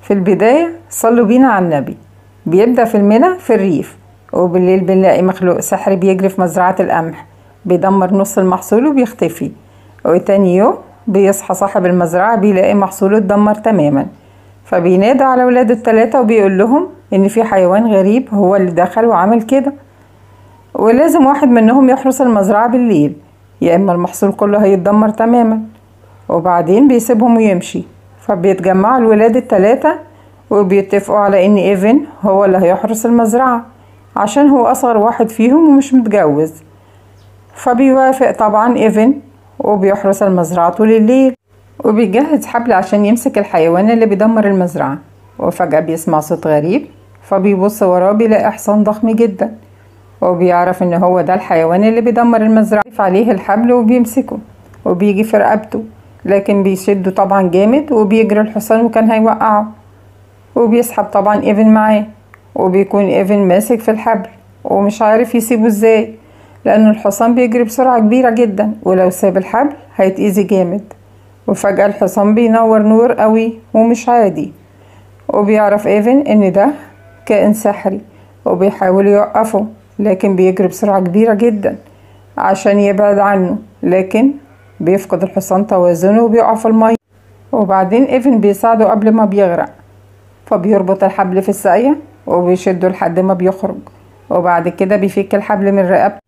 في البداية صلوا بينا على النبي بيبدأ فيلمنا في الريف وبالليل بنلاقي مخلوق سحري بيجري في مزرعة القمح بيدمر نص المحصول وبيختفي وتاني يوم بيصحى صاحب المزرعة بيلاقي محصوله اتدمر تماما فبينادى على ولاده التلاتة وبيقول لهم إن في حيوان غريب هو اللي دخل وعمل كده ولازم واحد منهم يحرس المزرعة بالليل يا إما المحصول كله هيتدمر تماما وبعدين بيسيبهم ويمشي فبيتجمعوا الولاد التلاتة وبيتفقوا على إن إيفن هو اللي هيحرس المزرعة عشان هو أصغر واحد فيهم ومش متجوز فبيوافق طبعا إيفن وبيحرس المزرعة طول الليل وبيجهز حبل عشان يمسك الحيوان اللي بيدمر المزرعة وفجأة بيسمع صوت غريب فبيبص وراه بيلاقي حصان ضخم جدا وبيعرف ان هو ده الحيوان اللي بيدمر المزرعة عليه الحبل وبيمسكه وبيجي في رقبته لكن بيشده طبعا جامد وبيجري الحصان وكان هيوقعه وبيسحب طبعا ايفن معاه وبيكون ايفن ماسك في الحبل ومش عارف يسيبه ازاي لأن الحصان بيجري بسرعة كبيرة جدا ولو ساب الحبل هيتأذي جامد وفجأة الحصان بينور نور قوي ومش عادي وبيعرف ايفن ان ده كائن سحري وبيحاول يوقفه لكن بيجري بسرعة كبيرة جدا عشان يبعد عنه لكن بيفقد الحصان توازنه وبيقع في المية وبعدين ايفن بيساعده قبل ما بيغرق فبيربط الحبل في الساقية وبيشده لحد ما بيخرج وبعد كده بيفك الحبل من رقبته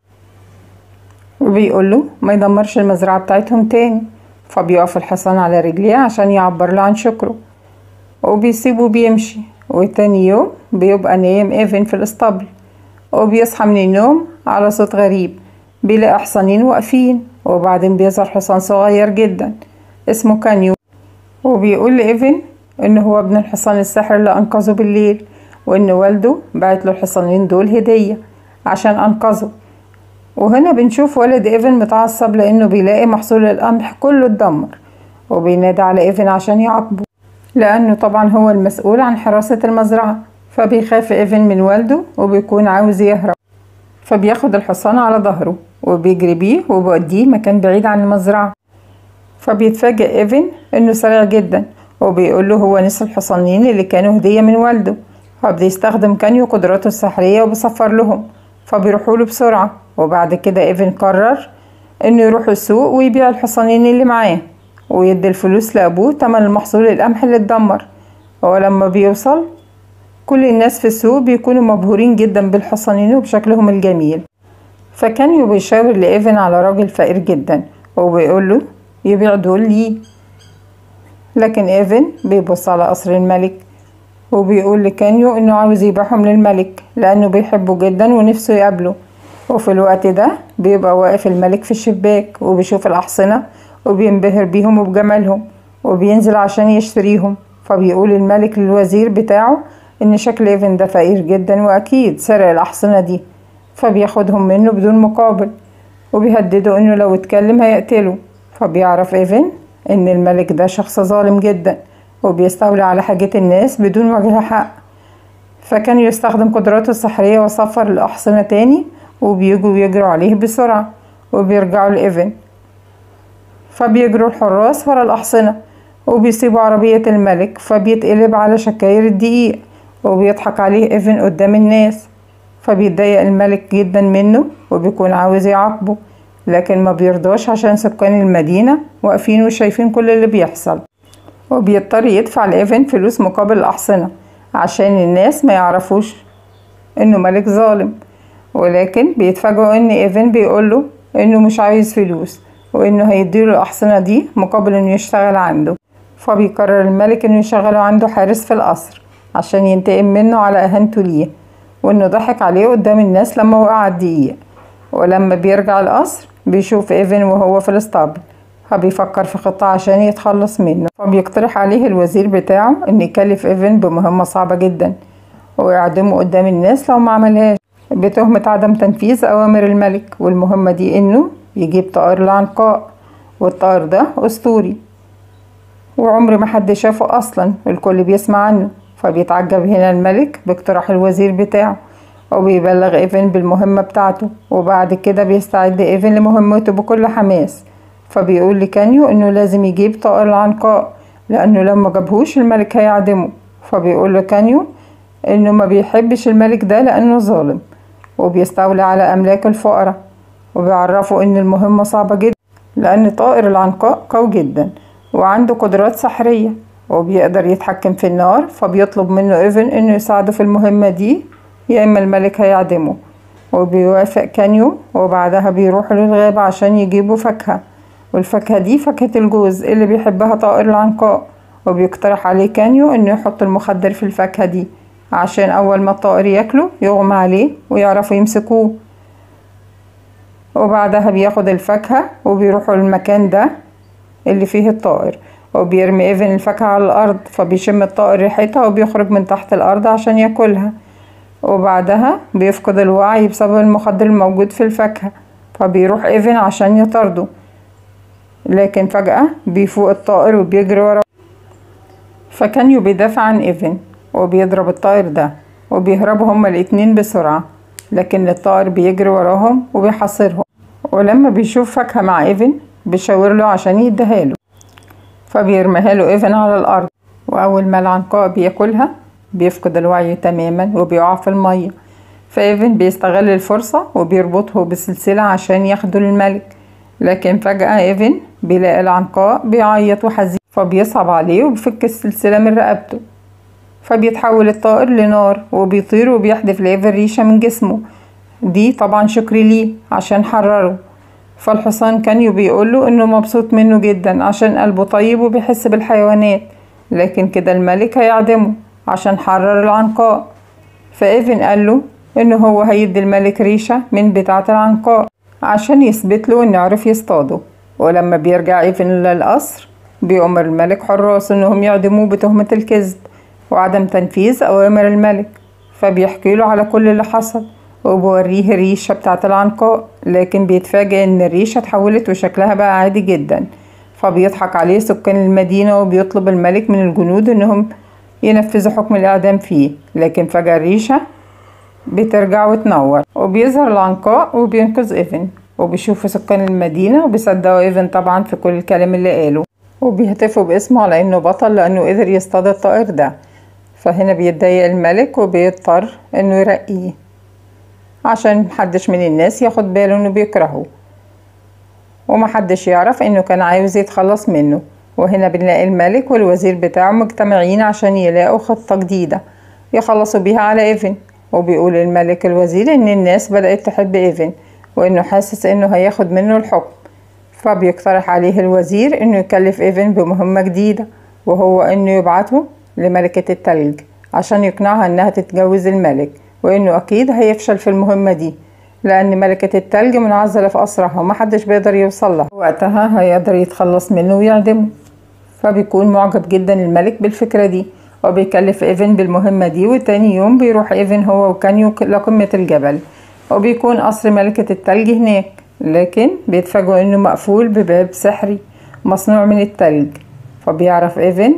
وبيقوله ما يدمرش المزرعة بتاعتهم تاني فبيقف الحصان على رجليه عشان يعبر له عن شكره وبيسيبه بيمشي وتاني يوم بيبقى نايم ايفن في الاسطبل وبيصحى من النوم على صوت غريب بيلاقي حصانين واقفين وبعدين بيظهر حصان صغير جدا اسمه كانيو وبيقول لإيفن إن هو ابن الحصان السحر اللي أنقذه بالليل وإن والده بعت له الحصانين دول هدية عشان أنقذه وهنا بنشوف والد إيفن متعصب لأنه بيلاقي محصول القمح كله اتدمر وبينادي على إيفن عشان يعاقبه لأنه طبعا هو المسؤول عن حراسة المزرعة فبيخاف إيفن من والده وبيكون عاوز يهرب فبياخد الحصان على ظهره وبيجري بيه وبيوديه مكان بعيد عن المزرعة فبيتفاجئ إيفن إنه سريع جدا وبيقول له هو نسي الحصانين اللي كانوا هدية من والده فبيستخدم كانيو قدراته السحرية وبيصفر لهم فبيروحوا له بسرعة وبعد كده إيفن قرر إنه يروح السوق ويبيع الحصانين اللي معاه ويدي الفلوس لأبوه تمن المحصول القمح اللي اتدمر ولما بيوصل كل الناس في السوق بيكونوا مبهورين جدا بالحصانين وبشكلهم الجميل فكان بيشاور لإيفن على راجل فقير جدا وبيقول له يبيع دول ليه لكن إيفن بيبص على قصر الملك وبيقول لكانيو إنه عاوز يبيعهم للملك لأنه بيحبه جدا ونفسه يقابله وفي الوقت ده بيبقى واقف الملك في الشباك وبيشوف الأحصنة وبينبهر بيهم وبجمالهم وبينزل عشان يشتريهم فبيقول الملك للوزير بتاعه إن شكل إيفن ده فقير جدا وأكيد سرق الأحصنة دي فبياخدهم منه بدون مقابل وبيهدده إنه لو اتكلم هيقتله فبيعرف إيفن إن الملك ده شخص ظالم جدا وبيستولي على حاجات الناس بدون وجه حق فكان يستخدم قدراته السحرية وصفر الأحصنة تاني وبيجوا يجروا عليه بسرعة وبيرجعوا لإيفن فبيجروا الحراس ورا الأحصنة وبيسيبوا عربية الملك فبيتقلب على شكاير الدقيق وبيضحك عليه إيفن قدام الناس فبيتضايق الملك جدا منه وبيكون عاوز يعاقبه لكن ما بيرضاش عشان سكان المدينة واقفين وشايفين كل اللي بيحصل وبيضطر يدفع لإيفن فلوس مقابل الأحصنة عشان الناس ما يعرفوش إنه ملك ظالم ولكن بيتفاجئوا إن إيفن بيقوله إنه مش عايز فلوس وإنه هيديله الأحصنة دي مقابل إنه يشتغل عنده فبيقرر الملك إنه يشغله عنده حارس في القصر عشان ينتقم منه على إهانته ليه وإنه ضحك عليه قدام الناس لما وقع الدقيق ولما بيرجع القصر بيشوف إيفن وهو في الاسطبل فبيفكر في خطة عشان يتخلص منه فبيقترح عليه الوزير بتاعه إن يكلف إيفن بمهمة صعبة جدا ويعدمه قدام الناس لو ما عملهاش بتهمة عدم تنفيذ أوامر الملك والمهمة دي إنه يجيب طائر العنقاء والطائر ده أسطوري وعمر ما حد شافه أصلا الكل بيسمع عنه فبيتعجب هنا الملك باقتراح الوزير بتاعه وبيبلغ إيفن بالمهمة بتاعته وبعد كده بيستعد إيفن لمهمته بكل حماس فبيقول لكانيو إنه لازم يجيب طائر العنقاء لأنه لو ما جابهوش الملك هيعدمه فبيقول له كانيو انه ما بيحبش الملك ده لانه ظالم وبيستولي على املاك الفقراء وبيعرفوا ان المهمة صعبة جدا لان طائر العنقاء قوي جدا وعنده قدرات سحرية وبيقدر يتحكم في النار فبيطلب منه ايفن انه يساعده في المهمة دي يا اما الملك هيعدمه وبيوافق كانيو وبعدها بيروحوا للغابة عشان يجيبوا فاكهة والفاكهة دي فاكهة الجوز اللي بيحبها طائر العنقاء وبيقترح عليه كانيو انه يحط المخدر في الفاكهة دي عشان اول ما الطائر ياكله يغمى عليه ويعرفوا يمسكوه وبعدها بياخد الفاكهة وبيروحوا للمكان ده اللي فيه الطائر وبيرمي ايفن الفاكهة على الارض فبيشم الطائر ريحتها وبيخرج من تحت الارض عشان ياكلها وبعدها بيفقد الوعي بسبب المخدر الموجود في الفاكهة فبيروح ايفن عشان يطارده لكن فجأة بيفوق الطائر وبيجري وراه فكانيو بيدافع عن ايفن وبيضرب الطائر ده وبيهربوا هما الاتنين بسرعة لكن الطائر بيجري وراهم وبيحاصرهم ولما بيشوف فاكهة مع ايفن بيشاور له عشان يديها له فبيرميها له ايفن على الارض واول ما العنقاء بياكلها بيفقد الوعي تماما وبيقع في المية فايفن بيستغل الفرصة وبيربطه بسلسلة عشان ياخده للملك لكن فجأة ايفن بيلاقي العنقاء بيعيط وحزين فبيصعب عليه وبيفك السلسلة من رقبته فبيتحول الطائر لنار وبيطير وبيحدف لإيفن ريشة من جسمه دي طبعا شكر ليه عشان حرره فالحصان كانيو بيقوله انه مبسوط منه جدا عشان قلبه طيب وبيحس بالحيوانات لكن كده الملك هيعدمه عشان حرر العنقاء فايفن قاله انه هو هيدي الملك ريشة من بتاعة العنقاء عشان يثبت له انه عرف يصطاده ولما بيرجع ايفن للقصر بيأمر الملك حراس انهم يعدموه بتهمة الكذب وعدم تنفيذ اوامر الملك فبيحكي له على كل اللي حصل وبوريه الريشة بتاعة العنقاء لكن بيتفاجئ ان الريشة اتحولت وشكلها بقى عادي جدا فبيضحك عليه سكان المدينة وبيطلب الملك من الجنود انهم ينفذوا حكم الإعدام فيه لكن فجأة الريشة بترجع وتنور وبيظهر العنقاء وبينقذ إيفن وبيشوفوا سكان المدينة وبيصدقوا إيفن طبعا في كل الكلام اللي قاله وبيهتفوا باسمه على إنه بطل لأنه قدر يصطاد الطائر ده فهنا بيتضايق الملك وبيضطر إنه يرقيه عشان محدش من الناس ياخد باله إنه بيكرهه ومحدش يعرف إنه كان عاوز يتخلص منه وهنا بنلاقي الملك والوزير بتاعه مجتمعين عشان يلاقوا خطة جديدة يخلصوا بيها على إيفن وبيقول الملك الوزير إن الناس بدأت تحب إيفن وإنه حاسس إنه هياخد منه الحكم فبيقترح عليه الوزير إنه يكلف إيفن بمهمة جديدة وهو إنه يبعته لملكة التلج عشان يقنعها إنها تتجوز الملك وإنه أكيد هيفشل في المهمة دي لأن ملكة التلج منعزلة في قصرها ومحدش بيقدر يوصلها وقتها هيقدر يتخلص منه ويعدمه فبيكون معجب جدا الملك بالفكرة دي وبيكلف ايفن بالمهمة دي وتاني يوم بيروح ايفن هو وكانيو لقمة الجبل وبيكون قصر ملكة التلج هناك لكن بيتفاجئوا انه مقفول بباب سحري مصنوع من التلج فبيعرف ايفن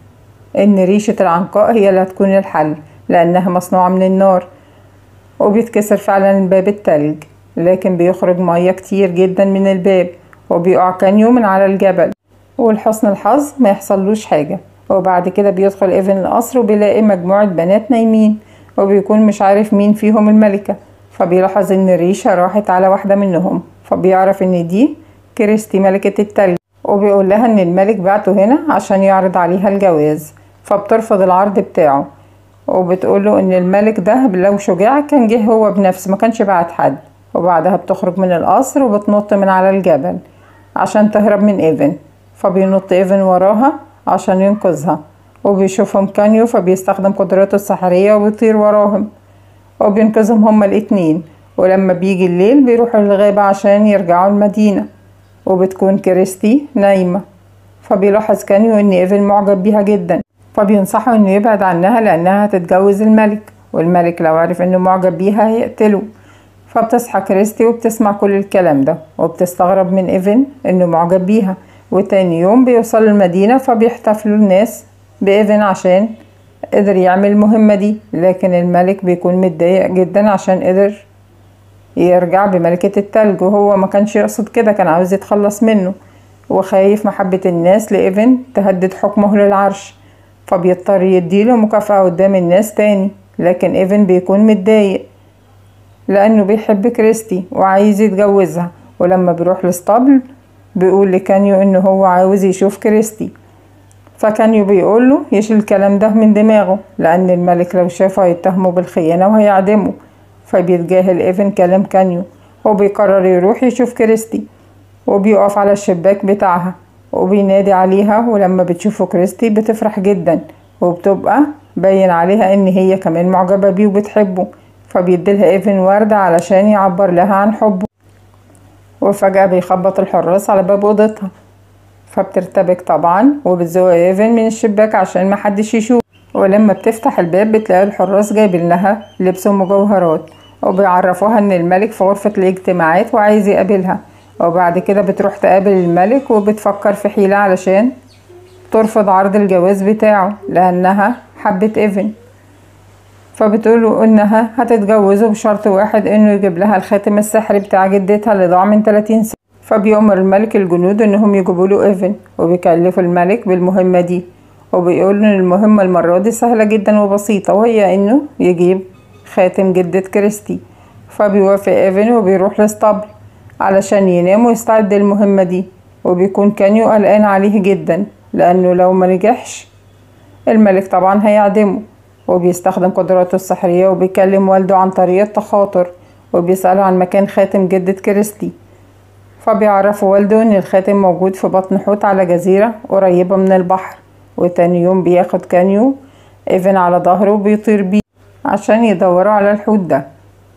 ان ريشة العنقاء هي اللي هتكون الحل لانها مصنوعة من النار وبيتكسر فعلا باب التلج لكن بيخرج مية كتير جدا من الباب وبيقع كانيو من على الجبل ولحسن الحظ ما يحصلوش حاجة وبعد كده بيدخل ايفن القصر وبيلاقي مجموعة بنات نايمين وبيكون مش عارف مين فيهم الملكة فبيلاحظ ان الريشة راحت على واحدة منهم فبيعرف ان دي كريستي ملكة التلج وبيقول لها ان الملك بعته هنا عشان يعرض عليها الجواز فبترفض العرض بتاعه وبتقوله ان الملك ده لو شجاع كان جه هو بنفسه ما كانش بعت حد وبعدها بتخرج من القصر وبتنط من على الجبل عشان تهرب من ايفن فبينط ايفن وراها عشان ينقذها وبيشوفهم كانيو فبيستخدم قدراته السحرية وبيطير وراهم وبينقذهم هما الاتنين ولما بيجي الليل بيروحوا للغابة عشان يرجعوا المدينة وبتكون كريستي نايمة فبيلاحظ كانيو ان ايفن معجب بيها جدا فبينصحه انه يبعد عنها لانها هتتجوز الملك والملك لو عرف انه معجب بيها هيقتله فبتصحى كريستي وبتسمع كل الكلام ده وبتستغرب من ايفن انه معجب بيها وتاني يوم بيوصلوا المدينة فبيحتفلوا الناس بإيفن عشان قدر يعمل المهمة دي لكن الملك بيكون متضايق جدا عشان قدر يرجع بملكة التلج وهو ما كانش يقصد كده كان عاوز يتخلص منه وخايف محبة الناس لإيفن تهدد حكمه للعرش فبيضطر يديله مكافأة قدام الناس تاني لكن ايفن بيكون متضايق لأنه بيحب كريستي وعايز يتجوزها ولما بيروح الاسطبل بيقول لكانيو إنه هو عاوز يشوف كريستي فكانيو بيقوله يشيل الكلام ده من دماغه لأن الملك لو شافه هيتهمه بالخيانة وهيعدمه فبيتجاهل ايفن كلام كانيو وبيقرر يروح يشوف كريستي وبيقف على الشباك بتاعها وبينادي عليها ولما بتشوفه كريستي بتفرح جدا وبتبقى باين عليها ان هي كمان معجبة بيه وبتحبه فبيديلها ايفن وردة علشان يعبر لها عن حبه وفجأة بيخبط الحراس على باب اوضتها فبترتبك طبعا وبتزوق ايفن من الشباك عشان محدش يشوف ولما بتفتح الباب بتلاقي الحراس جايبين لها لبس ومجوهرات وبيعرفوها ان الملك في غرفة الاجتماعات وعايز يقابلها وبعد كده بتروح تقابل الملك وبتفكر في حيلة علشان ترفض عرض الجواز بتاعه لأنها حبت إيفن فبتقوله إنها هتتجوزه بشرط واحد إنه يجيب لها الخاتم السحري بتاع جدتها اللي ضاع من 30 سنة فبيأمر الملك الجنود إنهم يجيبوا له إيفن وبيكلفوا الملك بالمهمة دي وبيقول إن المهمة المرة دي سهلة جدا وبسيطة وهي إنه يجيب خاتم جدة كريستي فبيوافق إيفن وبيروح الاسطبل علشان ينام ويستعد للمهمة دي وبيكون كانيو قلقان عليه جدا لأنه لو ما نجحش الملك طبعا هيعدمه وبيستخدم قدراته السحرية وبيكلم والده عن طريق التخاطر وبيسأله عن مكان خاتم جدة كريستي فبيعرفوا والده إن الخاتم موجود في بطن حوت على جزيرة قريبة من البحر وتاني يوم بياخد كانيو ايفن على ظهره وبيطير بيه عشان يدوروا على الحوت ده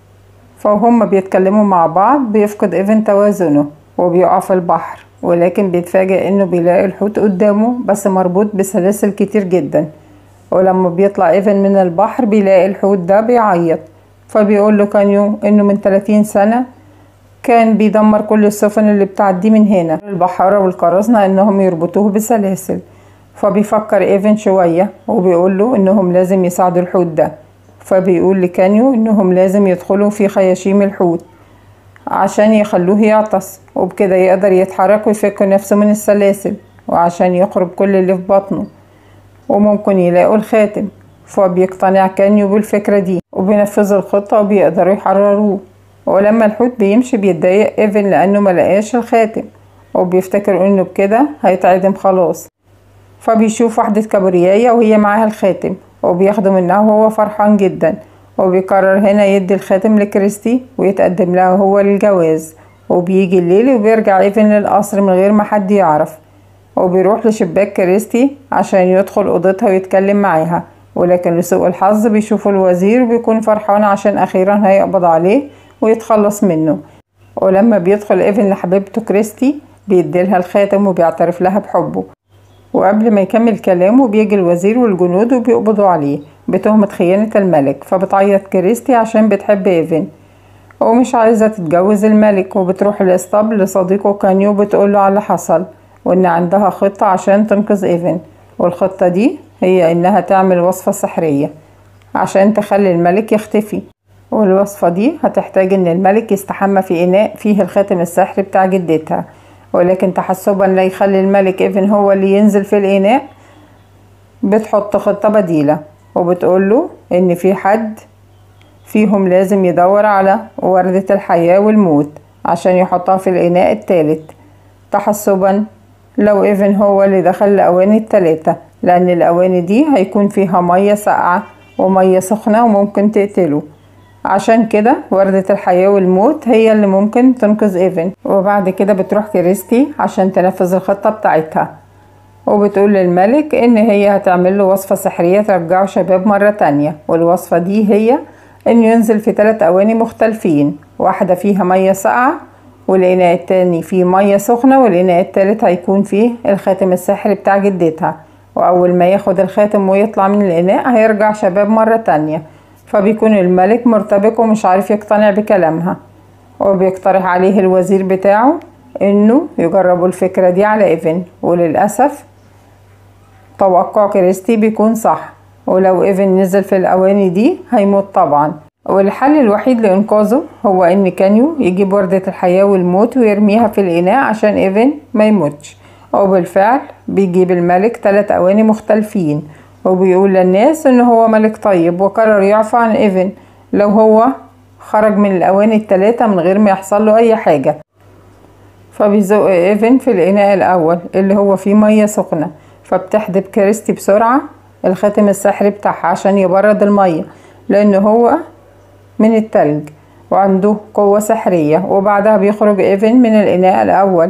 فهم بيتكلموا مع بعض بيفقد ايفن توازنه وبيقع في البحر ولكن بيتفاجئ انه بيلاقي الحوت قدامه بس مربوط بسلاسل كتير جدا ولما بيطلع ايفن من البحر بيلاقي الحوت ده بيعيط فبيقول له كانيو انه من 30 سنة كان بيدمر كل السفن اللي بتعدي من هنا البحارة والقراصنة انهم يربطوه بسلاسل فبيفكر ايفن شوية وبيقول له انهم لازم يساعدوا الحوت ده فبيقول لكانيو انهم لازم يدخلوا في خياشيم الحوت عشان يخلوه يعطس وبكده يقدر يتحرك ويفك نفسه من السلاسل وعشان يخرج كل اللي في بطنه وممكن يلاقوا الخاتم فبيقتنع كانيو بالفكرة دي وبينفذوا الخطة وبيقدروا يحرروه ولما الحوت بيمشي بيتضايق ايفن لانه ملقاش الخاتم وبيفتكر انه بكده هيتعدم خلاص فبيشوف واحدة كابورياية وهي معاها الخاتم وبياخده منها وهو فرحان جدا وبيقرر هنا يدي الخاتم لكريستي ويتقدم لها هو للجواز وبيجي الليل وبيرجع ايفن للقصر من غير ما حد يعرف وبيروح لشباك كريستي عشان يدخل اوضتها ويتكلم معاها ولكن لسوء الحظ بيشوف الوزير وبيكون فرحان عشان اخيرا هيقبض عليه ويتخلص منه ولما بيدخل ايفن لحبيبته كريستي بيديلها الخاتم وبيعترف لها بحبه وقبل ما يكمل كلامه بيجي الوزير والجنود وبيقبضوا عليه بتهمة خيانة الملك فبتعيط كريستي عشان بتحب ايفن ومش عايزة تتجوز الملك وبتروح الاسطبل لصديقه كانيو بتقوله على اللي حصل وان عندها خطة عشان تنقذ ايفن والخطة دي هي انها تعمل وصفة سحرية عشان تخلي الملك يختفي والوصفة دي هتحتاج ان الملك يستحمى في اناء فيه الخاتم السحري بتاع جدتها ولكن تحسبا لا يخلي الملك ايفن هو اللي ينزل في الاناء بتحط خطة بديلة وبتقوله ان في حد فيهم لازم يدور على وردة الحياة والموت عشان يحطها في الاناء التالت تحسبا لو ايفن هو اللي دخل الاواني التلاتة لان الاواني دي هيكون فيها مية ساقعة ومية سخنة وممكن تقتله عشان كده وردة الحياة والموت هي اللي ممكن تنقذ ايفن وبعد كده بتروح كريستي عشان تنفذ الخطة بتاعتها وبتقول للملك ان هي هتعمل له وصفة سحرية ترجعه شباب مرة تانية والوصفة دي هي انه ينزل في ثلاث اواني مختلفين واحدة فيها مية ساقعة والإناء التاني فيه مية سخنة والإناء التالت هيكون فيه الخاتم السحري بتاع جدتها وأول ما ياخد الخاتم ويطلع من الإناء هيرجع شباب مرة تانية فبيكون الملك مرتبك ومش عارف يقتنع بكلامها وبيقترح عليه الوزير بتاعه انه يجربوا الفكرة دي على ايفن وللأسف توقع كريستي بيكون صح ولو ايفن نزل في الاواني دي هيموت طبعا والحل الوحيد لإنقاذه هو إن كانيو يجيب وردة الحياة والموت ويرميها في الإناء عشان إيفن ما يموتش وبالفعل بيجيب الملك تلات أواني مختلفين وبيقول للناس ان هو ملك طيب وقرر يعفو عن ايفن لو هو خرج من الاواني التلاتة من غير ما يحصل له اي حاجة فبيزق ايفن في الاناء الاول اللي هو فيه مية سخنة فبتحدب كريستي بسرعة الخاتم السحري بتاعها عشان يبرد المية لان هو من التلج وعنده قوة سحرية وبعدها بيخرج ايفن من الاناء الاول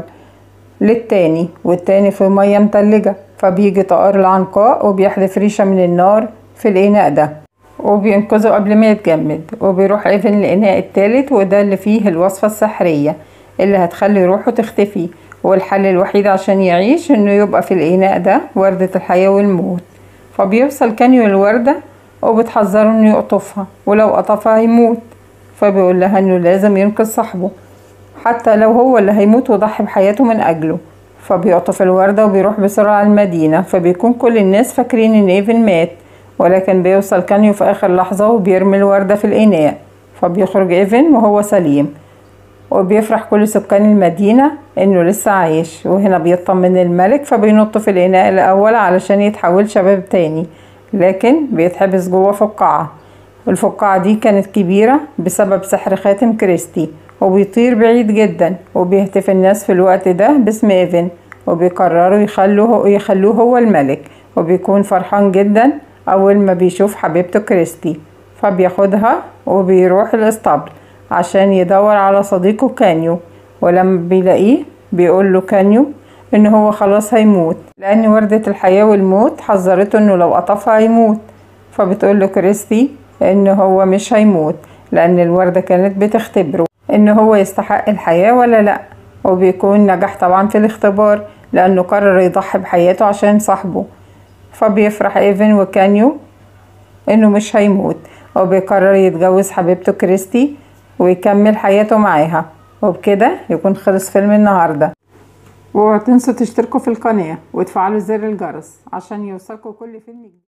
للتاني والتاني في مية متلجة فبيجي طائر العنقاء وبيحذف ريشة من النار في الإناء ده وبينقذه قبل ما يتجمد وبيروح ايفن الإناء التالت وده اللي فيه الوصفة السحرية اللي هتخلي روحه تختفي والحل الوحيد عشان يعيش انه يبقى في الإناء ده وردة الحياة والموت فبيوصل كانيو الوردة وبتحذره انه يقطفها ولو قطفها هيموت فبيقول لها انه لازم ينقذ صاحبه حتى لو هو اللي هيموت وضحي بحياته من أجله فبيقطف الوردة وبيروح بسرعة المدينة فبيكون كل الناس فاكرين إن إيفن مات ولكن بيوصل كانيو في آخر لحظة وبيرمي الوردة في الإناء فبيخرج إيفن وهو سليم وبيفرح كل سكان المدينة إنه لسه عايش وهنا بيطمن الملك فبينط في الإناء الأول علشان يتحول شباب تاني لكن بيتحبس جوه فقاعة الفقاعة دي كانت كبيرة بسبب سحر خاتم كريستي وبيطير بعيد جدا وبيهتف الناس في الوقت ده باسم ايفن وبيقرروا يخلوه يخلوه هو الملك وبيكون فرحان جدا اول ما بيشوف حبيبته كريستي فبياخدها وبيروح الاسطبل عشان يدور على صديقه كانيو ولما بيلاقيه بيقول له كانيو ان هو خلاص هيموت لان وردة الحياة والموت حذرته انه لو قطفها هيموت فبتقول له كريستي ان هو مش هيموت لان الوردة كانت بتختبره ان هو يستحق الحياة ولا لا وبيكون نجح طبعا في الاختبار لانه قرر يضحي بحياته عشان صاحبه فبيفرح ايفن وكانيو انه مش هيموت وبيقرر يتجوز حبيبته كريستي ويكمل حياته معاها وبكده يكون خلص فيلم النهاردة واوعوا تنسوا تشتركوا في القناة وتفعلوا زر الجرس عشان يوصلكوا كل فيلم جديد